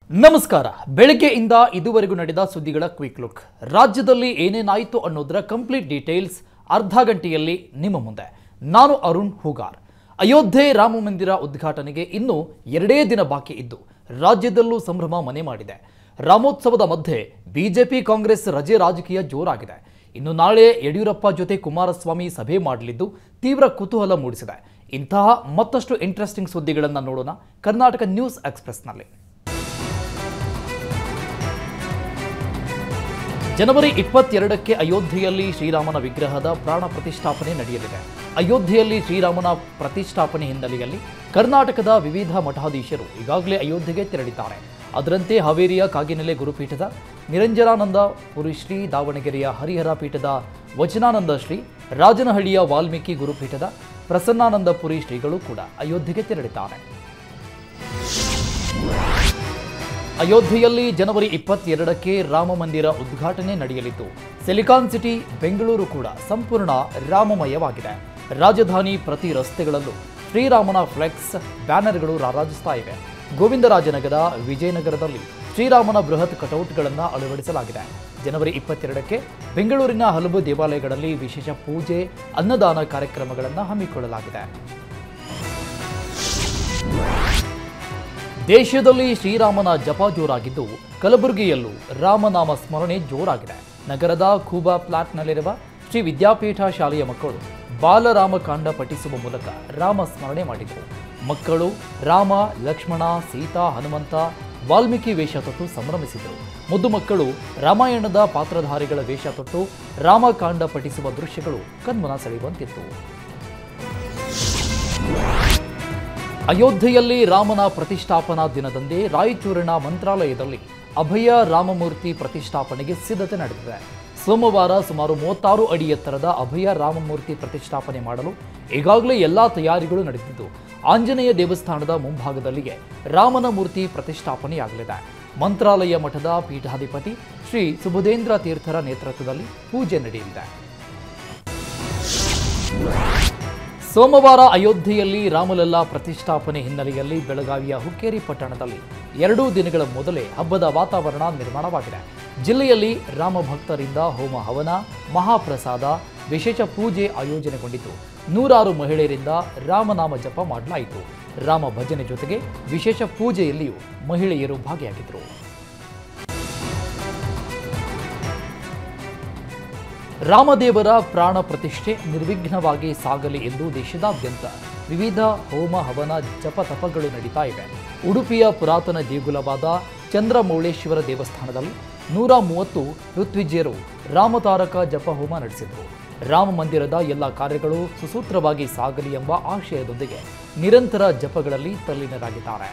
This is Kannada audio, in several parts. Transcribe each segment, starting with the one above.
ನಮಸ್ಕಾರ ಬೆಳಗ್ಗೆಯಿಂದ ಇದುವರೆಗೂ ನಡೆದ ಸುದ್ದಿಗಳ ಕ್ವಿಕ್ ಲುಕ್ ರಾಜ್ಯದಲ್ಲಿ ಏನೇನಾಯಿತು ಅನ್ನೋದರ ಕಂಪ್ಲೀಟ್ ಡೀಟೇಲ್ಸ್ ಅರ್ಧ ಗಂಟೆಯಲ್ಲಿ ನಿಮ್ಮ ಮುಂದೆ ನಾನು ಅರುಣ್ ಹೂಗಾರ್ ಅಯೋಧ್ಯೆ ರಾಮ ಮಂದಿರ ಉದ್ಘಾಟನೆಗೆ ಇನ್ನೂ ಎರಡೇ ದಿನ ಬಾಕಿ ಇದ್ದು ರಾಜ್ಯದಲ್ಲೂ ಸಂಭ್ರಮ ಮನೆ ಮಾಡಿದೆ ರಾಮೋತ್ಸವದ ಮಧ್ಯೆ ಬಿಜೆಪಿ ಕಾಂಗ್ರೆಸ್ ರಜೆ ರಾಜಕೀಯ ಜೋರಾಗಿದೆ ಇನ್ನು ನಾಳೆ ಯಡಿಯೂರಪ್ಪ ಜೊತೆ ಕುಮಾರಸ್ವಾಮಿ ಸಭೆ ಮಾಡಲಿದ್ದು ತೀವ್ರ ಕುತೂಹಲ ಮೂಡಿಸಿದೆ ಇಂತಹ ಮತ್ತಷ್ಟು ಇಂಟ್ರೆಸ್ಟಿಂಗ್ ಸುದ್ದಿಗಳನ್ನು ನೋಡೋಣ ಕರ್ನಾಟಕ ನ್ಯೂಸ್ ಎಕ್ಸ್ಪ್ರೆಸ್ನಲ್ಲಿ ಜನವರಿ ಇಪ್ಪತ್ತೆರಡಕ್ಕೆ ಅಯೋಧ್ಯೆಯಲ್ಲಿ ಶ್ರೀರಾಮನ ವಿಗ್ರಹದ ಪ್ರಾಣ ಪ್ರತಿಷ್ಠಾಪನೆ ನಡೆಯಲಿದೆ ಅಯೋಧ್ಯೆಯಲ್ಲಿ ಶ್ರೀರಾಮನ ಪ್ರತಿಷ್ಠಾಪನೆ ಹಿನ್ನೆಲೆಯಲ್ಲಿ ಕರ್ನಾಟಕದ ವಿವಿಧ ಮಠಾಧೀಶರು ಈಗಾಗಲೇ ಅಯೋಧ್ಯೆಗೆ ತೆರಳಿದ್ದಾರೆ ಅದರಂತೆ ಹಾವೇರಿಯ ಕಾಗಿನೆಲೆ ಗುರುಪೀಠದ ನಿರಂಜನಾನಂದ ಪುರಿ ಶ್ರೀ ದಾವಣಗೆರೆಯ ಹರಿಹರ ಪೀಠದ ವಚನಾನಂದ ಶ್ರೀ ರಾಜನಹಳ್ಳಿಯ ವಾಲ್ಮೀಕಿ ಗುರುಪೀಠದ ಪ್ರಸನ್ನಾನಂದ ಪುರಿ ಶ್ರೀಗಳು ಕೂಡ ಅಯೋಧ್ಯೆಗೆ ತೆರಳಿದ್ದಾರೆ ಅಯೋಧ್ಯೆಯಲ್ಲಿ ಜನವರಿ ಇಪ್ಪತ್ತೆರಡಕ್ಕೆ ರಾಮ ಮಂದಿರ ಉದ್ಘಾಟನೆ ನಡೆಯಲಿದ್ದು ಸಿಲಿಕಾನ್ ಸಿಟಿ ಬೆಂಗಳೂರು ಕೂಡ ಸಂಪೂರ್ಣ ರಾಮಮಯವಾಗಿದೆ ರಾಜಧಾನಿ ಪ್ರತಿ ರಸ್ತೆಗಳಲ್ಲೂ ಶ್ರೀರಾಮನ ಫ್ಲೆಕ್ಸ್ ಬ್ಯಾನರ್ಗಳು ರಾರಾಜಿಸ್ತಾ ಇವೆ ಗೋವಿಂದರಾಜನಗರ ವಿಜಯನಗರದಲ್ಲಿ ಶ್ರೀರಾಮನ ಬೃಹತ್ ಕಟೌಟ್ಗಳನ್ನು ಅಳವಡಿಸಲಾಗಿದೆ ಜನವರಿ ಇಪ್ಪತ್ತೆರಡಕ್ಕೆ ಬೆಂಗಳೂರಿನ ಹಲವು ದೇವಾಲಯಗಳಲ್ಲಿ ವಿಶೇಷ ಪೂಜೆ ಅನ್ನದಾನ ಕಾರ್ಯಕ್ರಮಗಳನ್ನು ಹಮ್ಮಿಕೊಳ್ಳಲಾಗಿದೆ ದೇಶದಲ್ಲಿ ಶ್ರೀರಾಮನ ಜಪ ಜೋರಾಗಿದ್ದು ಕಲಬುರಗಿಯಲ್ಲೂ ರಾಮನಾಮ ಸ್ಮರಣೆ ಜೋರಾಗಿದೆ ನಗರದ ಖೂಬಾ ಫ್ಲಾಟ್ನಲ್ಲಿರುವ ಶ್ರೀ ವಿದ್ಯಾಪೀಠ ಶಾಲೆಯ ಮಕ್ಕಳು ಬಾಲರಾಮಕಾಂಡ ಪಠಿಸುವ ಮೂಲಕ ರಾಮ ಸ್ಮರಣೆ ಮಾಡಿದರು ಮಕ್ಕಳು ರಾಮ ಲಕ್ಷ್ಮಣ ಸೀತಾ ಹನುಮಂತ ವಾಲ್ಮೀಕಿ ವೇಷ ತೊಟ್ಟು ಸಂಭ್ರಮಿಸಿದರು ಮುದ್ದು ಮಕ್ಕಳು ರಾಮಾಯಣದ ಪಾತ್ರಧಾರಿಗಳ ವೇಷ ತೊಟ್ಟು ರಾಮಕಾಂಡ ಪಠಿಸುವ ದೃಶ್ಯಗಳು ಕಣ್ಮನ ಸೆಳೆಯುವಂತಿತ್ತು ಅಯೋಧ್ಯೆಯಲ್ಲಿ ರಾಮನ ಪ್ರತಿಷ್ಠಾಪನಾ ದಿನದಂದೇ ರಾಯಚೂರಿನ ಮಂತ್ರಾಲಯದಲ್ಲಿ ಅಭಯ ರಾಮಮೂರ್ತಿ ಪ್ರತಿಷ್ಠಾಪನೆಗೆ ಸಿದ್ಧತೆ ನಡೆದಿದೆ ಸೋಮವಾರ ಸುಮಾರು ಮೂವತ್ತಾರು ಅಡಿ ಎತ್ತರದ ಅಭಯ ರಾಮಮೂರ್ತಿ ಪ್ರತಿಷ್ಠಾಪನೆ ಮಾಡಲು ಈಗಾಗಲೇ ಎಲ್ಲಾ ತಯಾರಿಗಳು ನಡೆದಿದ್ದು ಆಂಜನೇಯ ದೇವಸ್ಥಾನದ ಮುಂಭಾಗದಲ್ಲಿಯೇ ರಾಮನ ಮೂರ್ತಿ ಪ್ರತಿಷ್ಠಾಪನೆಯಾಗಲಿದೆ ಮಂತ್ರಾಲಯ ಮಠದ ಪೀಠಾಧಿಪತಿ ಶ್ರೀ ಸುಬುಧೇಂದ್ರ ತೀರ್ಥರ ನೇತೃತ್ವದಲ್ಲಿ ಪೂಜೆ ನಡೆಯಲಿದೆ ಸೋಮವಾರ ಅಯೋಧ್ಯೆಯಲ್ಲಿ ರಾಮಲಲ್ಲಾ ಪ್ರತಿಷ್ಠಾಪನೆ ಹಿನ್ನೆಲೆಯಲ್ಲಿ ಬೆಳಗಾವಿಯ ಹುಕ್ಕೇರಿ ಪಟ್ಟಣದಲ್ಲಿ ಎರಡೂ ದಿನಗಳ ಮೊದಲೇ ಹಬ್ಬದ ವಾತಾವರಣ ನಿರ್ಮಾಣವಾಗಿದೆ ಜಿಲ್ಲೆಯಲ್ಲಿ ರಾಮ ಭಕ್ತರಿಂದ ಹೋಮ ಹವನ ಮಹಾಪ್ರಸಾದ ವಿಶೇಷ ಪೂಜೆ ಆಯೋಜನೆಗೊಂಡಿದ್ದು ನೂರಾರು ಮಹಿಳೆಯರಿಂದ ರಾಮನಾಮ ಜಪ ಮಾಡಲಾಯಿತು ರಾಮ ಭಜನೆ ಜೊತೆಗೆ ವಿಶೇಷ ಪೂಜೆಯಲ್ಲಿಯೂ ಮಹಿಳೆಯರು ಭಾಗಿಯಾಗಿದ್ದರು ರಾಮದೇವರ ಪ್ರಾಣ ಪ್ರತಿಷ್ಠೆ ನಿರ್ವಿಘ್ನವಾಗಿ ಸಾಗಲಿ ಎಂದು ದೇಶದಾದ್ಯಂತ ವಿವಿಧ ಹೋಮ ಹವನ ಜಪ ತಪಗಳು ನಡೀತಾ ಇವೆ ಉಡುಪಿಯ ಪುರಾತನ ದೇಗುಲವಾದ ಚಂದ್ರಮೌಳೇಶ್ವರ ದೇವಸ್ಥಾನದಲ್ಲಿ ನೂರ ಮೂವತ್ತು ಋತ್ವಿಜ್ಯರು ರಾಮತಾರಕ ಜಪ ಹೋಮ ನಡೆಸಿದರು ರಾಮ ಮಂದಿರದ ಎಲ್ಲ ಕಾರ್ಯಗಳು ಸುಸೂತ್ರವಾಗಿ ಸಾಗಲಿ ಎಂಬ ಆಶಯದೊಂದಿಗೆ ನಿರಂತರ ಜಪಗಳಲ್ಲಿ ತಲ್ಲೀನರಾಗಿದ್ದಾರೆ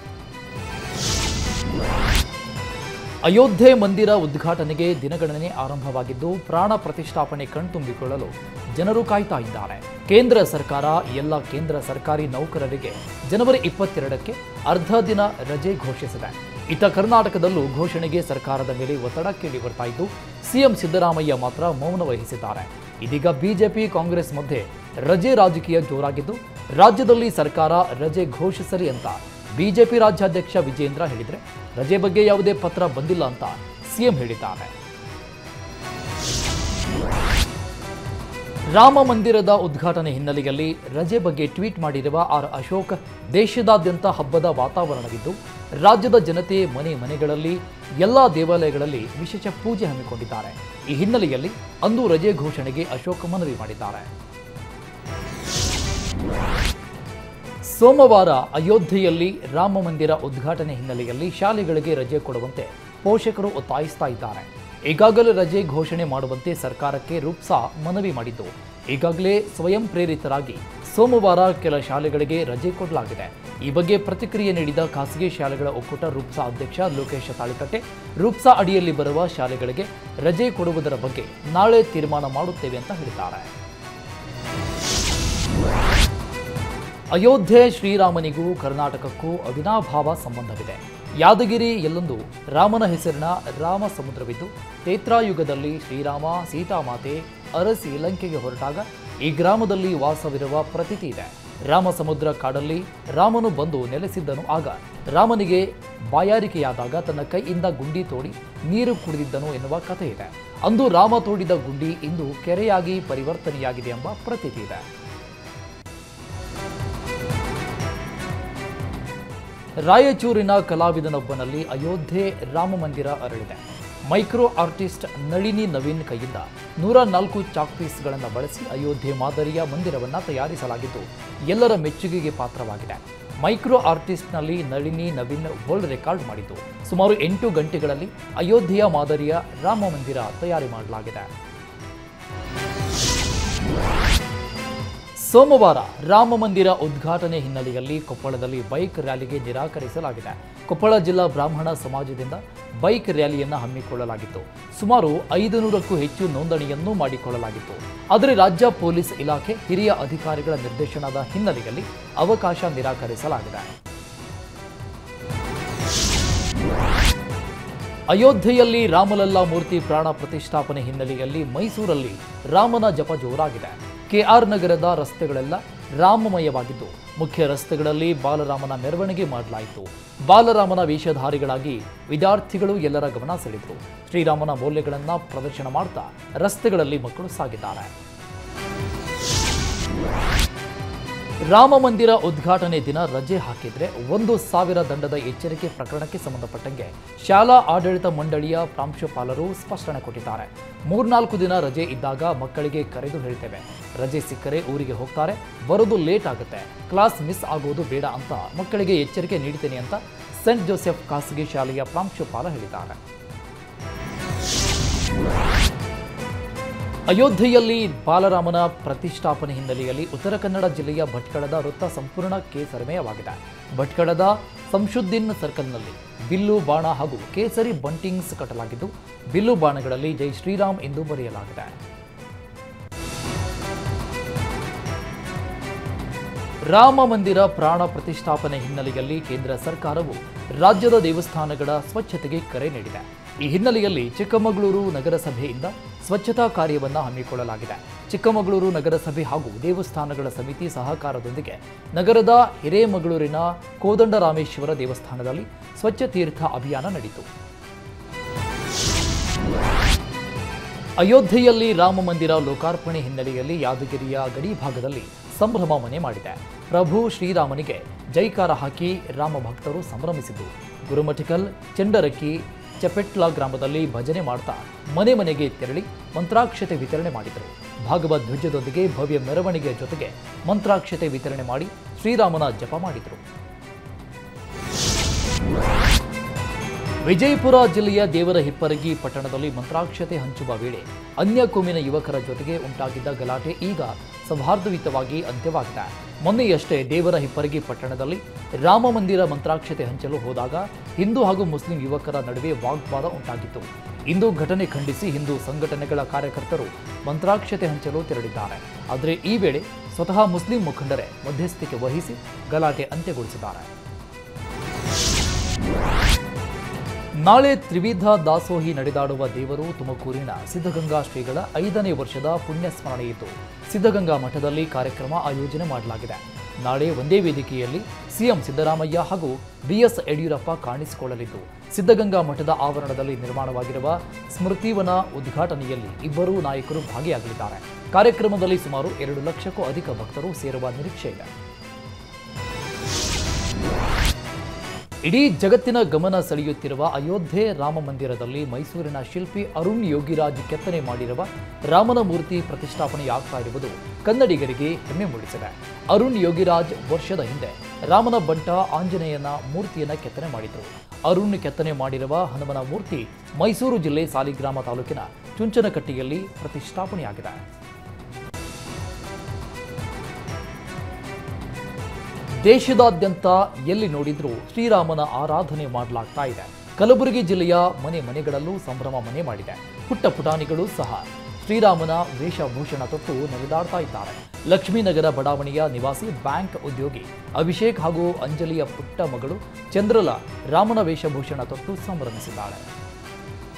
ಅಯೋಧ್ಯೆ ಮಂದಿರ ಉದ್ಘಾಟನೆಗೆ ದಿನಗಣನೆ ಆರಂಭವಾಗಿದ್ದು ಪ್ರಾಣ ಪ್ರತಿಷ್ಠಾಪನೆ ಕಣ್ತುಂಬಿಕೊಳ್ಳಲು ಜನರು ಕಾಯ್ತಾ ಇದ್ದಾರೆ ಕೇಂದ್ರ ಸರ್ಕಾರ ಎಲ್ಲ ಕೇಂದ್ರ ಸರ್ಕಾರಿ ನೌಕರರಿಗೆ ಜನವರಿ ಇಪ್ಪತ್ತೆರಡಕ್ಕೆ ಅರ್ಧ ದಿನ ರಜೆ ಘೋಷಿಸಿದೆ ಇತ್ತ ಕರ್ನಾಟಕದಲ್ಲೂ ಘೋಷಣೆಗೆ ಸರ್ಕಾರದ ಮೇಲೆ ಒತ್ತಡ ಕೇಳಿ ಬರ್ತಾ ಇದ್ದು ಸಿಎಂ ಸಿದ್ದರಾಮಯ್ಯ ಮಾತ್ರ ಮೌನ ವಹಿಸಿದ್ದಾರೆ ಇದೀಗ ಬಿಜೆಪಿ ಕಾಂಗ್ರೆಸ್ ಮಧ್ಯೆ ರಜೆ ರಾಜಕೀಯ ಜೋರಾಗಿದ್ದು ರಾಜ್ಯದಲ್ಲಿ ಸರ್ಕಾರ ರಜೆ ಘೋಷಿಸಲಿ ಅಂತ ಬಿಜೆಪಿ ರಾಜ್ಯಾಧ್ಯಕ್ಷ ವಿಜೇಂದ್ರ ಹೇಳಿದರೆ ರಜೆ ಬಗ್ಗೆ ಯಾವುದೇ ಪತ್ರ ಬಂದಿಲ್ಲ ಅಂತ ಸಿಎಂ ಹೇಳಿದ್ದಾರೆ ರಾಮ ಮಂದಿರದ ಉದ್ಘಾಟನೆ ಹಿನ್ನೆಲೆಯಲ್ಲಿ ರಜೆ ಬಗ್ಗೆ ಟ್ವೀಟ್ ಮಾಡಿರುವ ಆರ್ ಅಶೋಕ್ ದೇಶದಾದ್ಯಂತ ಹಬ್ಬದ ವಾತಾವರಣವಿದ್ದು ರಾಜ್ಯದ ಜನತೆ ಮನೆ ಮನೆಗಳಲ್ಲಿ ಎಲ್ಲಾ ದೇವಾಲಯಗಳಲ್ಲಿ ವಿಶೇಷ ಪೂಜೆ ಹಮ್ಮಿಕೊಂಡಿದ್ದಾರೆ ಈ ಹಿನ್ನೆಲೆಯಲ್ಲಿ ಅಂದು ರಜೆ ಘೋಷಣೆಗೆ ಅಶೋಕ್ ಮನವಿ ಮಾಡಿದ್ದಾರೆ ಸೋಮವಾರ ಅಯೋಧ್ಯೆಯಲ್ಲಿ ರಾಮ ಮಂದಿರ ಉದ್ಘಾಟನೆ ಹಿನ್ನೆಲೆಯಲ್ಲಿ ಶಾಲೆಗಳಿಗೆ ರಜೆ ಕೊಡುವಂತೆ ಪೋಷಕರು ಒತ್ತಾಯಿಸ್ತಾ ಇದ್ದಾರೆ ಈಗಾಗಲೇ ರಜೆ ಘೋಷಣೆ ಮಾಡುವಂತೆ ಸರ್ಕಾರಕ್ಕೆ ರೂಪ್ಸಾ ಮನವಿ ಮಾಡಿದ್ದು ಈಗಾಗಲೇ ಸ್ವಯಂ ಪ್ರೇರಿತರಾಗಿ ಸೋಮವಾರ ಕೆಲ ಶಾಲೆಗಳಿಗೆ ರಜೆ ಕೊಡಲಾಗಿದೆ ಈ ಬಗ್ಗೆ ಪ್ರತಿಕ್ರಿಯೆ ನೀಡಿದ ಖಾಸಗಿ ಶಾಲೆಗಳ ಒಕ್ಕೂಟ ರೂಪ್ಸಾ ಅಧ್ಯಕ್ಷ ಲೋಕೇಶ ತಾಳಿಕಟ್ಟೆ ರೂಪ್ಸಾ ಅಡಿಯಲ್ಲಿ ಬರುವ ಶಾಲೆಗಳಿಗೆ ರಜೆ ಕೊಡುವುದರ ಬಗ್ಗೆ ನಾಳೆ ತೀರ್ಮಾನ ಮಾಡುತ್ತೇವೆ ಅಂತ ಹೇಳಿದ್ದಾರೆ ಅಯೋಧ್ಯೆ ಶ್ರೀರಾಮನಿಗೂ ಕರ್ನಾಟಕಕ್ಕೂ ಅವಿನಾಭಾವ ಸಂಬಂಧವಿದೆ ಯಾದಗಿರಿ ಎಲ್ಲೊಂದು ರಾಮನ ಹೆಸರಿನ ರಾಮ ಸಮುದ್ರವಿದ್ದು ತೇತ್ರಾಯುಗದಲ್ಲಿ ಶ್ರೀರಾಮ ಸೀತಾಮಾತೆ ಅರಸಿ ಲಂಕೆಗೆ ಹೊರಟಾಗ ಈ ಗ್ರಾಮದಲ್ಲಿ ವಾಸವಿರುವ ಪ್ರತೀತಿ ಇದೆ ರಾಮಸಮುದ್ರ ಕಾಡಲ್ಲಿ ರಾಮನು ಬಂದು ನೆಲೆಸಿದ್ದನು ಆಗ ರಾಮನಿಗೆ ಬಾಯಾರಿಕೆಯಾದಾಗ ತನ್ನ ಕೈಯಿಂದ ಗುಂಡಿ ತೋಡಿ ನೀರು ಕುಡಿದಿದ್ದನು ಎನ್ನುವ ಕಥೆ ಇದೆ ಅಂದು ರಾಮ ತೋಡಿದ ಗುಂಡಿ ಇಂದು ಕೆರೆಯಾಗಿ ಪರಿವರ್ತನೆಯಾಗಿದೆ ಎಂಬ ಪ್ರತೀತಿ ಇದೆ ರಾಯಚೂರಿನ ಕಲಾವಿದನೊಬ್ಬನಲ್ಲಿ ಅಯೋಧ್ಯೆ ರಾಮ ಮಂದಿರ ಅರಳಿದೆ ಮೈಕ್ರೋ ಆರ್ಟಿಸ್ಟ್ ನಳಿನಿ ನವೀನ್ ಕೈಯಿಂದ ನೂರ ನಾಲ್ಕು ಚಾಕ್ ಪೀಸ್ಗಳನ್ನು ಬಳಸಿ ಅಯೋಧ್ಯೆ ಮಾದರಿಯ ಮಂದಿರವನ್ನು ತಯಾರಿಸಲಾಗಿದ್ದು ಎಲ್ಲರ ಮೆಚ್ಚುಗೆಗೆ ಪಾತ್ರವಾಗಿದೆ ಮೈಕ್ರೋ ಆರ್ಟಿಸ್ಟ್ನಲ್ಲಿ ನಳಿನಿ ನವೀನ್ ವರ್ಲ್ಡ್ ರೆಕಾರ್ಡ್ ಮಾಡಿದ್ದು ಸುಮಾರು ಎಂಟು ಗಂಟೆಗಳಲ್ಲಿ ಅಯೋಧ್ಯೆಯ ಮಾದರಿಯ ರಾಮ ಮಂದಿರ ತಯಾರಿ ಮಾಡಲಾಗಿದೆ ಸೋಮವಾರ ರಾಮ ಮಂದಿರ ಉದ್ಘಾಟನೆ ಹಿನ್ನೆಲೆಯಲ್ಲಿ ಕೊಪ್ಪಳದಲ್ಲಿ ಬೈಕ್ ರ್ಯಾಲಿಗೆ ನಿರಾಕರಿಸಲಾಗಿದೆ ಕೊಪ್ಪಳ ಜಿಲ್ಲಾ ಬ್ರಾಹ್ಮಣ ಸಮಾಜದಿಂದ ಬೈಕ್ ರ್ಯಾಲಿಯನ್ನು ಹಮ್ಮಿಕೊಳ್ಳಲಾಗಿತ್ತು ಸುಮಾರು ಐದು ನೂರಕ್ಕೂ ಹೆಚ್ಚು ನೋಂದಣಿಯನ್ನು ಮಾಡಿಕೊಳ್ಳಲಾಗಿತ್ತು ಆದರೆ ರಾಜ್ಯ ಪೊಲೀಸ್ ಇಲಾಖೆ ಹಿರಿಯ ಅಧಿಕಾರಿಗಳ ನಿರ್ದೇಶನದ ಹಿನ್ನೆಲೆಯಲ್ಲಿ ಅವಕಾಶ ನಿರಾಕರಿಸಲಾಗಿದೆ ಅಯೋಧ್ಯೆಯಲ್ಲಿ ರಾಮಲಲ್ಲಾ ಮೂರ್ತಿ ಪ್ರಾಣ ಪ್ರತಿಷ್ಠಾಪನೆ ಹಿನ್ನೆಲೆಯಲ್ಲಿ ಮೈಸೂರಲ್ಲಿ ರಾಮನ ಜಪ ಜೋರಾಗಿದೆ ಕೆಆರ್ ನಗರದ ರಸ್ತೆಗಳೆಲ್ಲ ರಾಮಮಯವಾಗಿದ್ದು ಮುಖ್ಯ ರಸ್ತೆಗಳಲ್ಲಿ ಬಾಲರಾಮನ ಮೆರವಣಿಗೆ ಮಾಡಲಾಯಿತು ಬಾಲರಾಮನ ವೇಷಧಾರಿಗಳಾಗಿ ವಿದ್ಯಾರ್ಥಿಗಳು ಎಲ್ಲರ ಗಮನ ಸೆಳೆದರು ಶ್ರೀರಾಮನ ಮೌಲ್ಯಗಳನ್ನು ಪ್ರದರ್ಶನ ಮಾಡ್ತಾ ರಸ್ತೆಗಳಲ್ಲಿ ಮಕ್ಕಳು ಸಾಗಿದ್ದಾರೆ ರಾಮ ಮಂದಿರ ಉದ್ಘಾಟನೆ ದಿನ ರಜೆ ಹಾಕಿದ್ರೆ ಒಂದು ಸಾವಿರ ದಂಡದ ಎಚ್ಚರಿಕೆ ಪ್ರಕರಣಕ್ಕೆ ಸಂಬಂಧಪಟ್ಟಂಗೆ ಶಾಲಾ ಆಡಳಿತ ಮಂಡಳಿಯ ಪ್ರಾಂಶುಪಾಲರು ಸ್ಪಷ್ಟನೆ ಕೊಟ್ಟಿದ್ದಾರೆ ಮೂರ್ನಾಲ್ಕು ದಿನ ರಜೆ ಇದ್ದಾಗ ಮಕ್ಕಳಿಗೆ ಕರೆದು ಹೇಳ್ತೇವೆ ರಜೆ ಸಿಕ್ಕರೆ ಊರಿಗೆ ಹೋಗ್ತಾರೆ ಬರೋದು ಲೇಟ್ ಆಗುತ್ತೆ ಕ್ಲಾಸ್ ಮಿಸ್ ಆಗೋದು ಬೇಡ ಅಂತ ಮಕ್ಕಳಿಗೆ ಎಚ್ಚರಿಕೆ ನೀಡ್ತೇನೆ ಅಂತ ಸೆಂಟ್ ಜೋಸೆಫ್ ಖಾಸಗಿ ಶಾಲೆಯ ಪ್ರಾಂಶುಪಾಲ ಹೇಳಿದ್ದಾರೆ ಅಯೋಧ್ಯೆಯಲ್ಲಿ ಬಾಲರಾಮನ ಪ್ರತಿಷ್ಠಾಪನೆ ಹಿನ್ನೆಲೆಯಲ್ಲಿ ಉತ್ತರ ಕನ್ನಡ ಜಿಲ್ಲೆಯ ಭಟ್ಕಳದ ವೃತ್ತ ಸಂಪೂರ್ಣ ಕೇಸರಮಯವಾಗಿದೆ ಭಟ್ಕಳದ ಸಂಶುದ್ದೀನ್ ಸರ್ಕಲ್ನಲ್ಲಿ ಬಿಲ್ಲು ಬಾಣ ಹಾಗೂ ಕೇಸರಿ ಬಂಟಿಂಗ್ಸ್ ಕಟ್ಟಲಾಗಿದ್ದು ಬಿಲ್ಲು ಬಾಣಗಳಲ್ಲಿ ಜೈ ಶ್ರೀರಾಮ್ ಎಂದು ಬರೆಯಲಾಗಿದೆ ರಾಮ ಮಂದಿರ ಪ್ರಾಣ ಪ್ರತಿಷ್ಠಾಪನೆ ಹಿನ್ನೆಲೆಯಲ್ಲಿ ಕೇಂದ್ರ ಸರ್ಕಾರವು ರಾಜ್ಯದ ದೇವಸ್ಥಾನಗಳ ಸ್ವಚ್ಛತೆಗೆ ಕರೆ ನೀಡಿದೆ ಈ ಹಿನ್ನೆಲೆಯಲ್ಲಿ ಚಿಕ್ಕಮಗಳೂರು ನಗರಸಭೆಯಿಂದ ಸ್ವಚ್ಛತಾ ಕಾರ್ಯವನ್ನು ಹಮ್ಮಿಕೊಳ್ಳಲಾಗಿದೆ ಚಿಕ್ಕಮಗಳೂರು ನಗರಸಭೆ ಹಾಗೂ ದೇವಸ್ಥಾನಗಳ ಸಮಿತಿ ಸಹಕಾರದೊಂದಿಗೆ ನಗರದ ಹಿರೇಮಗಳೂರಿನ ಕೋದಂಡರಾಮೇಶ್ವರ ದೇವಸ್ಥಾನದಲ್ಲಿ ಸ್ವಚ್ಛ ತೀರ್ಥ ಅಭಿಯಾನ ನಡೆಯಿತು ಅಯೋಧ್ಯೆಯಲ್ಲಿ ರಾಮ ಮಂದಿರ ಲೋಕಾರ್ಪಣೆ ಹಿನ್ನೆಲೆಯಲ್ಲಿ ಯಾದಗಿರಿಯ ಗಡಿ ಭಾಗದಲ್ಲಿ ಸಂಭ್ರಮ ಮನೆ ಮಾಡಿದೆ ಪ್ರಭು ಶ್ರೀರಾಮನಿಗೆ ಜೈಕಾರ ಹಾಕಿ ರಾಮ ಭಕ್ತರು ಸಂಭ್ರಮಿಸಿದ್ದು ಗುರುಮಠಿಕಲ್ ಚೆಂಡರಕ್ಕಿ ಚಪೆಟ್ಲಾ ಗ್ರಾಮದಲ್ಲಿ ಭಜನೆ ಮಾಡ್ತಾ ಮನೆ ಮನೆಗೆ ತೆರಳಿ ಮಂತ್ರಾಕ್ಷತೆ ವಿತರಣೆ ಮಾಡಿದರು ಭಾಗವತ್ ಧ್ವಜದೊಂದಿಗೆ ಭವ್ಯ ಮೆರವಣಿಗೆಯ ಜೊತೆಗೆ ಮಂತ್ರಾಕ್ಷತೆ ವಿತರಣೆ ಮಾಡಿ ಶ್ರೀರಾಮನ ಜಪ ಮಾಡಿದರು ವಿಜಯಪುರ ಜಿಲ್ಲೆಯ ದೇವರ ಹಿಪ್ಪರಗಿ ಪಟ್ಟಣದಲ್ಲಿ ಮಂತ್ರಾಕ್ಷತೆ ಹಂಚುವ ವೇಳೆ ಅನ್ಯ ಕೋಮಿನ ಯುವಕರ ಜೊತೆಗೆ ಉಂಟಾಗಿದ್ದ ಗಲಾಟೆ ಈಗ ಸೌಹಾರ್ದಯುತವಾಗಿ ಅಂತ್ಯವಾಗಿದೆ ಮೊನ್ನೆಯಷ್ಟೇ ದೇವರ ಹಿಪ್ಪರಗಿ ಪಟ್ಟಣದಲ್ಲಿ ರಾಮ ಮಂದಿರ ಮಂತ್ರಾಕ್ಷತೆ ಹಂಚಲು ಹೋದಾಗ ಹಿಂದೂ ಹಾಗೂ ಮುಸ್ಲಿಂ ಯುವಕರ ನಡುವೆ ವಾಗ್ವಾದ ಉಂಟಾಗಿತ್ತು ಇಂದು ಘಟನೆ ಖಂಡಿಸಿ ಹಿಂದೂ ಸಂಘಟನೆಗಳ ಕಾರ್ಯಕರ್ತರು ಮಂತ್ರಾಕ್ಷತೆ ಹಂಚಲು ತೆರಳಿದ್ದಾರೆ ಆದರೆ ಈ ವೇಳೆ ಸ್ವತಃ ಮುಸ್ಲಿಂ ಮುಖಂಡರೇ ಮಧ್ಯಸ್ಥಿಕೆ ವಹಿಸಿ ಗಲಾಟೆ ಅಂತ್ಯಗೊಳಿಸಿದ್ದಾರೆ ನಾಳೆ ತ್ರಿವಿಧ ದಾಸೋಹಿ ನಡೆದಾಡುವ ದೇವರು ತುಮಕೂರಿನ ಸಿದ್ಧಗಂಗಾ ಶ್ರೀಗಳ ಐದನೇ ವರ್ಷದ ಪುಣ್ಯ ಸ್ಮರಣೆಯಿದ್ದು ಸಿದ್ಧಗಂಗಾ ಮಠದಲ್ಲಿ ಕಾರ್ಯಕ್ರಮ ಆಯೋಜನೆ ಮಾಡಲಾಗಿದೆ ನಾಳೆ ಒಂದೇ ವೇದಿಕೆಯಲ್ಲಿ ಸಿಎಂ ಸಿದ್ದರಾಮಯ್ಯ ಹಾಗೂ ಬಿಎಸ್ ಯಡಿಯೂರಪ್ಪ ಕಾಣಿಸಿಕೊಳ್ಳಲಿದ್ದು ಸಿದ್ಧಗಂಗಾ ಮಠದ ಆವರಣದಲ್ಲಿ ನಿರ್ಮಾಣವಾಗಿರುವ ಸ್ಮೃತಿವನ ಉದ್ಘಾಟನೆಯಲ್ಲಿ ಇಬ್ಬರೂ ನಾಯಕರು ಭಾಗಿಯಾಗಲಿದ್ದಾರೆ ಕಾರ್ಯಕ್ರಮದಲ್ಲಿ ಸುಮಾರು ಎರಡು ಲಕ್ಷಕ್ಕೂ ಅಧಿಕ ಭಕ್ತರು ಸೇರುವ ನಿರೀಕ್ಷೆ ಇದೆ ಇಡೀ ಜಗತ್ತಿನ ಗಮನ ಸೆಳೆಯುತ್ತಿರುವ ಅಯೋಧ್ಯೆ ರಾಮ ಮಂದಿರದಲ್ಲಿ ಮೈಸೂರಿನ ಶಿಲ್ಪಿ ಅರುಣ್ ಯೋಗಿರಾಜ್ ಕೆತ್ತನೆ ಮಾಡಿರುವ ರಾಮನ ಮೂರ್ತಿ ಪ್ರತಿಷ್ಠಾಪನೆಯಾಗ್ತಾ ಇರುವುದು ಕನ್ನಡಿಗರಿಗೆ ಹೆಮ್ಮೆ ಮೂಡಿಸಿದೆ ಅರುಣ್ ಯೋಗಿರಾಜ್ ವರ್ಷದ ಹಿಂದೆ ರಾಮನ ಬಂಟ ಆಂಜನೇಯನ ಮೂರ್ತಿಯನ್ನ ಕೆತ್ತನೆ ಮಾಡಿದ್ರು ಅರುಣ್ ಕೆತ್ತನೆ ಮಾಡಿರುವ ಹನುಮನ ಮೂರ್ತಿ ಮೈಸೂರು ಜಿಲ್ಲೆ ಸಾಲಿಗ್ರಾಮ ತಾಲೂಕಿನ ಚುಂಚನಕಟ್ಟಿಯಲ್ಲಿ ಪ್ರತಿಷ್ಠಾಪನೆಯಾಗಿದೆ ದೇಶದಾದ್ಯಂತ ಎಲ್ಲಿ ನೋಡಿದ್ರೂ ಶ್ರೀರಾಮನ ಆರಾಧನೆ ಮಾಡಲಾಗ್ತಾ ಇದೆ ಕಲಬುರಗಿ ಜಿಲ್ಲೆಯ ಮನೆ ಮನೆಗಳಲ್ಲೂ ಸಂಭ್ರಮ ಮನೆ ಮಾಡಿದೆ ಪುಟ್ಟ ಪುಟಾಣಿಗಳು ಸಹ ಶ್ರೀರಾಮನ ವೇಷಭೂಷಣ ತೊಟ್ಟು ನಡೆದಾಡ್ತಾ ಇದ್ದಾರೆ ಲಕ್ಷ್ಮೀನಗರ ಬಡಾವಣೆಯ ನಿವಾಸಿ ಬ್ಯಾಂಕ್ ಉದ್ಯೋಗಿ ಅಭಿಷೇಕ್ ಹಾಗೂ ಅಂಜಲಿಯ ಪುಟ್ಟ ಮಗಳು ಚಂದ್ರಲ ರಾಮನ ವೇಷಭೂಷಣ ತೊಟ್ಟು ಸಂಭ್ರಮಿಸಿದ್ದಾಳೆ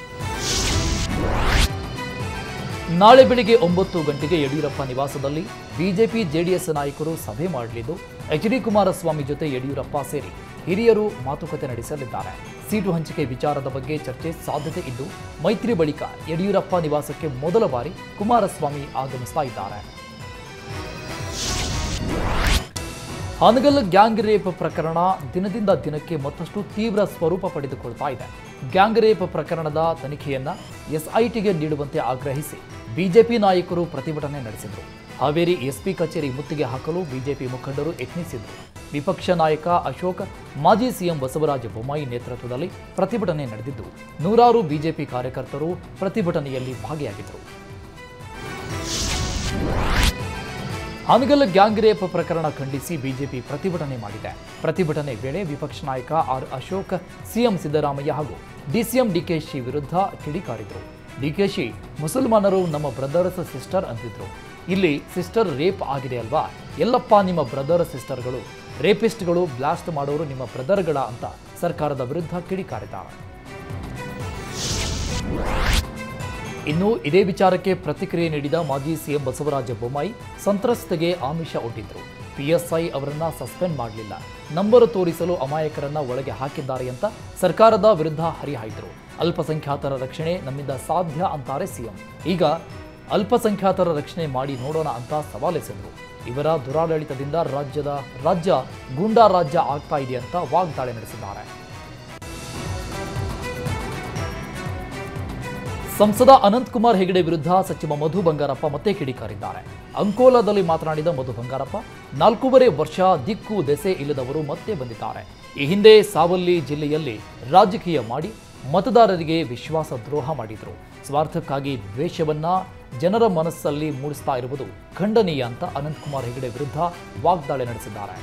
ನಾಳೆ ಬೆಳಿಗ್ಗೆ ಒಂಬತ್ತು ಗಂಟೆಗೆ ಯಡಿಯೂರಪ್ಪ ನಿವಾಸದಲ್ಲಿ ಬಿಜೆಪಿ ಜೆಡಿಎಸ್ ನಾಯಕರು ಸಭೆ ಮಾಡಲಿದ್ದು ಎಚ್ ಡಿ ಕುಮಾರಸ್ವಾಮಿ ಜೊತೆ ಯಡಿಯೂರಪ್ಪ ಸೇರಿ ಹಿರಿಯರು ಮಾತುಕತೆ ನಡೆಸಲಿದ್ದಾರೆ ಸೀಟು ಹಂಚಿಕೆ ವಿಚಾರದ ಬಗ್ಗೆ ಚರ್ಚೆ ಸಾಧ್ಯತೆ ಇದ್ದು ಮೈತ್ರಿ ಬಳಿಕ ಯಡಿಯೂರಪ್ಪ ನಿವಾಸಕ್ಕೆ ಮೊದಲ ಬಾರಿ ಕುಮಾರಸ್ವಾಮಿ ಆಗಮಿಸ್ತಾ ಇದ್ದಾರೆ ಹಾನಗಲ್ ಗ್ಯಾಂಗ್ ರೇಪ್ ಪ್ರಕರಣ ದಿನದಿಂದ ದಿನಕ್ಕೆ ಮತ್ತಷ್ಟು ತೀವ್ರ ಸ್ವರೂಪ ಪಡೆದುಕೊಳ್ತಾ ಇದೆ ಗ್ಯಾಂಗ್ ರೇಪ್ ಪ್ರಕರಣದ ತನಿಖೆಯನ್ನ ಎಸ್ಐಟಿಗೆ ನೀಡುವಂತೆ ಆಗ್ರಹಿಸಿ ಬಿಜೆಪಿ ನಾಯಕರು ಪ್ರತಿಭಟನೆ ನಡೆಸಿದರು ಹಾವೇರಿ ಎಸ್ಪಿ ಕಚೇರಿ ಮುತ್ತಿಗೆ ಹಾಕಲು ಬಿಜೆಪಿ ಮುಖಂಡರು ಯತ್ನಿಸಿದರು ವಿಪಕ್ಷ ನಾಯಕ ಅಶೋಕ್ ಮಾಜಿ ಸಿಎಂ ಬಸವರಾಜ ಬೊಮ್ಮಾಯಿ ನೇತೃತ್ವದಲ್ಲಿ ಪ್ರತಿಭಟನೆ ನಡೆದಿದ್ದು ನೂರಾರು ಬಿಜೆಪಿ ಕಾರ್ಯಕರ್ತರು ಪ್ರತಿಭಟನೆಯಲ್ಲಿ ಭಾಗಿಯಾಗಿದ್ದರು ಹಾನಗಲ್ ಗ್ಯಾಂಗ್ ರೇಪ್ ಪ್ರಕರಣ ಖಂಡಿಸಿ ಬಿಜೆಪಿ ಪ್ರತಿಭಟನೆ ಮಾಡಿದೆ ಪ್ರತಿಭಟನೆ ವೇಳೆ ವಿಪಕ್ಷ ನಾಯಕ ಆರ್ ಅಶೋಕ್ ಸಿಎಂ ಸಿದ್ದರಾಮಯ್ಯ ಹಾಗೂ ಡಿಸಿಎಂ ಡಿಕೆಶಿ ವಿರುದ್ಧ ಕಿಡಿಕಾರಿದರು ಡಿಕೆಶಿ ಮುಸಲ್ಮಾನರು ನಮ್ಮ ಬ್ರದರ್ಸ್ ಸಿಸ್ಟರ್ ಅಂತಿದ್ರು ಇಲ್ಲಿ ಸಿಸ್ಟರ್ ರೇಪ್ ಆಗಿದೆ ಅಲ್ವಾ ಎಲ್ಲಪ್ಪ ನಿಮ್ಮ ಬ್ರದರ್ ಸಿಸ್ಟರ್ಗಳು ರೇಪಿಸ್ಟ್ಗಳು ಬ್ಲಾಸ್ಟ್ ಮಾಡೋರು ನಿಮ್ಮ ಬ್ರದರ್ಗಳ ಅಂತ ಸರ್ಕಾರದ ವಿರುದ್ಧ ಕಿಡಿಕಾರಿದ್ದಾರೆ ಇನ್ನು ಇದೇ ವಿಚಾರಕ್ಕೆ ಪ್ರತಿಕ್ರಿಯೆ ನೀಡಿದ ಮಾಜಿ ಸಿಎಂ ಬಸವರಾಜ ಬೊಮ್ಮಾಯಿ ಸಂತ್ರಸ್ತೆಗೆ ಆಮಿಷ ಒಡ್ಡಿದ್ರು ಪಿಎಸ್ಐ ಅವರನ್ನ ಸಸ್ಪೆಂಡ್ ಮಾಡಲಿಲ್ಲ ನಂಬರು ತೋರಿಸಲು ಅಮಾಯಕರನ್ನ ಒಳಗೆ ಹಾಕಿದ್ದಾರೆ ಅಂತ ಸರ್ಕಾರದ ವಿರುದ್ಧ ಹರಿಹಾಯ್ದರು ಅಲ್ಪಸಂಖ್ಯಾತರ ರಕ್ಷಣೆ ನಮ್ಮಿಂದ ಸಾಧ್ಯ ಅಂತಾರೆ ಸಿಎಂ ಈಗ ಅಲ್ಪಸಂಖ್ಯಾತರ ರಕ್ಷಣೆ ಮಾಡಿ ನೋಡೋಣ ಅಂತ ಸವಾಲೆಸೆದರು ಇವರ ದುರಾಡಳಿತದಿಂದ ರಾಜ್ಯದ ರಾಜ್ಯ ಗೂಂಡಾ ರಾಜ್ಯ ಆಗ್ತಾ ಇದೆ ಅಂತ ವಾಗ್ದಾಳಿ ನಡೆಸಿದ್ದಾರೆ ಸಂಸದ ಅನಂತಕುಮಾರ್ ಹೆಗಡೆ ವಿರುದ್ಧ ಸಚಿವ ಮಧು ಬಂಗಾರಪ್ಪ ಮತ್ತೆ ಕಿಡಿಕಾರಿದ್ದಾರೆ ಅಂಕೋಲಾದಲ್ಲಿ ಮಾತನಾಡಿದ ಮಧು ಬಂಗಾರಪ್ಪ ನಾಲ್ಕೂವರೆ ವರ್ಷ ದಿಕ್ಕು ದೆಸೆ ಇಲ್ಲದವರು ಮತ್ತೆ ಬಂದಿದ್ದಾರೆ ಈ ಹಿಂದೆ ಸಾವಲ್ಲಿ ಜಿಲ್ಲೆಯಲ್ಲಿ ರಾಜಕೀಯ ಮಾಡಿ ಮತದಾರರಿಗೆ ವಿಶ್ವಾಸ ದ್ರೋಹ ಮಾಡಿದ್ರು ಸ್ವಾರ್ಥಕ್ಕಾಗಿ ದ್ವೇಷವನ್ನ ಜನರ ಮನಸ್ಸಲ್ಲಿ ಮೂಡಿಸ್ತಾ ಇರುವುದು ಖಂಡನೀಯ ಅಂತ ಅನಂತಕುಮಾರ್ ಹೆಗಡೆ ವಿರುದ್ಧ ವಾಗ್ದಾಳಿ ನಡೆಸಿದ್ದಾರೆ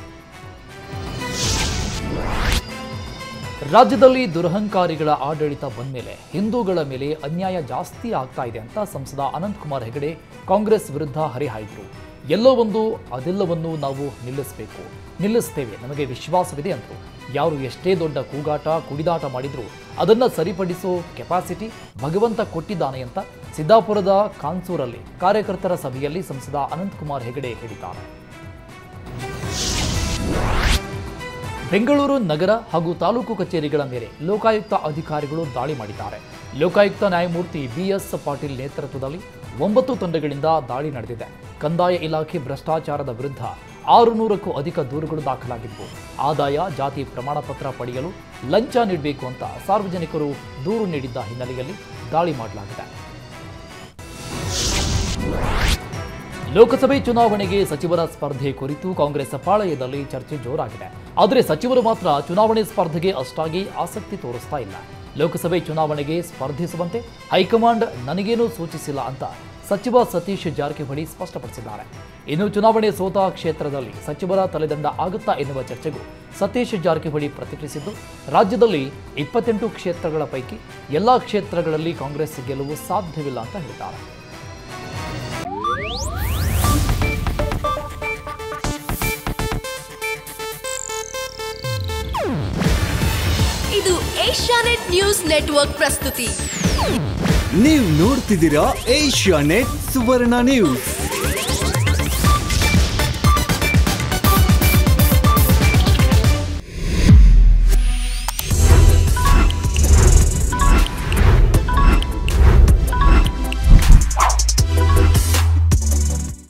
ರಾಜ್ಯದಲ್ಲಿ ದುರಹಂಕಾರಿಗಳ ಆಡಳಿತ ಬಂದ್ಮೇಲೆ ಹಿಂದೂಗಳ ಮೇಲೆ ಅನ್ಯಾಯ ಜಾಸ್ತಿ ಆಗ್ತಾ ಇದೆ ಅಂತ ಸಂಸದ ಅನಂತಕುಮಾರ್ ಹೆಗಡೆ ಕಾಂಗ್ರೆಸ್ ವಿರುದ್ಧ ಹರಿಹಾಯ್ದರು ಎಲ್ಲೋ ಒಂದು ಅದೆಲ್ಲವನ್ನು ನಾವು ನಿಲ್ಲಿಸಬೇಕು ನಿಲ್ಲಿಸ್ತೇವೆ ನಮಗೆ ವಿಶ್ವಾಸವಿದೆ ಅಂದರು ಯಾರು ಎಷ್ಟೇ ದೊಡ್ಡ ಕೂಗಾಟ ಕುಡಿದಾಟ ಮಾಡಿದ್ರು ಅದನ್ನ ಸರಿಪಡಿಸೋ ಕೆಪಾಸಿಟಿ ಭಗವಂತ ಕೊಟ್ಟಿದ್ದಾನೆ ಅಂತ ಸಿದ್ದಾಪುರದ ಕಾನ್ಸೂರಲ್ಲಿ ಕಾರ್ಯಕರ್ತರ ಸಭೆಯಲ್ಲಿ ಸಂಸದ ಅನಂತಕುಮಾರ್ ಹೆಗಡೆ ಹೇಳಿದ್ದಾರೆ ಬೆಂಗಳೂರು ನಗರ ಹಾಗೂ ತಾಲೂಕು ಕಚೇರಿಗಳ ಮೇಲೆ ಲೋಕಾಯುಕ್ತ ಅಧಿಕಾರಿಗಳು ದಾಳಿ ಮಾಡಿದ್ದಾರೆ ಲೋಕಾಯುಕ್ತ ನ್ಯಾಯಮೂರ್ತಿ ಬಿಎಸ್ ಪಾಟೀಲ್ ನೇತೃತ್ವದಲ್ಲಿ ಒಂಬತ್ತು ತಂಡಗಳಿಂದ ದಾಳಿ ನಡೆದಿದೆ ಕಂದಾಯ ಇಲಾಖೆ ಭ್ರಷ್ಟಾಚಾರದ ವಿರುದ್ಧ ಆರು ನೂರಕ್ಕೂ ಅಧಿಕ ದೂರುಗಳು ದಾಖಲಾಗಿದ್ವು ಆದಾಯ ಜಾತಿ ಪ್ರಮಾಣ ಪತ್ರ ಪಡೆಯಲು ಲಂಚ ನೀಡಬೇಕು ಅಂತ ಸಾರ್ವಜನಿಕರು ದೂರು ನೀಡಿದ್ದ ಹಿನ್ನೆಲೆಯಲ್ಲಿ ದಾಳಿ ಮಾಡಲಾಗಿದೆ ಲೋಕಸಭೆ ಚುನಾವಣೆಗೆ ಸಚಿವರ ಸ್ಪರ್ಧೆ ಕುರಿತು ಕಾಂಗ್ರೆಸ್ ಪಾಳಯದಲ್ಲಿ ಚರ್ಚೆ ಜೋರಾಗಿದೆ ಆದರೆ ಸಚಿವರು ಮಾತ್ರ ಚುನಾವಣೆ ಸ್ಪರ್ಧೆಗೆ ಅಷ್ಟಾಗಿ ಆಸಕ್ತಿ ತೋರಿಸ್ತಾ ಇಲ್ಲ ಲೋಕಸಭೆ ಚುನಾವಣೆಗೆ ಸ್ಪರ್ಧಿಸುವಂತೆ ಹೈಕಮಾಂಡ್ ನನಗೇನೂ ಸೂಚಿಸಿಲ್ಲ ಅಂತ ಸಚಿವ ಸತೀಶ್ ಜಾರಕಿಹೊಳಿ ಸ್ಪಷ್ಟಪಡಿಸಿದ್ದಾರೆ ಇನ್ನು ಚುನಾವಣೆ ಸೋತ ಕ್ಷೇತ್ರದಲ್ಲಿ ಸಚಿವರ ತಲೆದಂಡ ಆಗುತ್ತಾ ಎನ್ನುವ ಚರ್ಚೆಗೂ ಸತೀಶ್ ಜಾರಕಿಹೊಳಿ ಪ್ರತಿಕ್ರಿಯಿಸಿದ್ದು ರಾಜ್ಯದಲ್ಲಿ ಇಪ್ಪತ್ತೆಂಟು ಕ್ಷೇತ್ರಗಳ ಪೈಕಿ ಎಲ್ಲಾ ಕ್ಷೇತ್ರಗಳಲ್ಲಿ ಕಾಂಗ್ರೆಸ್ ಗೆಲುವು ಸಾಧ್ಯವಿಲ್ಲ ಅಂತ ಹೇಳಿದ್ದಾರೆ ಇದು ಏಷ್ಯಾನೆಟ್ ನ್ಯೂಸ್ ನೆಟ್ವರ್ಕ್ ಪ್ರಸ್ತುತಿ ನೀವು ನೋಡ್ತಿದ್ದೀರಾ ಏಷ್ಯಾ ನೆಟ್ ಸುವರ್ಣ ನ್ಯೂಸ್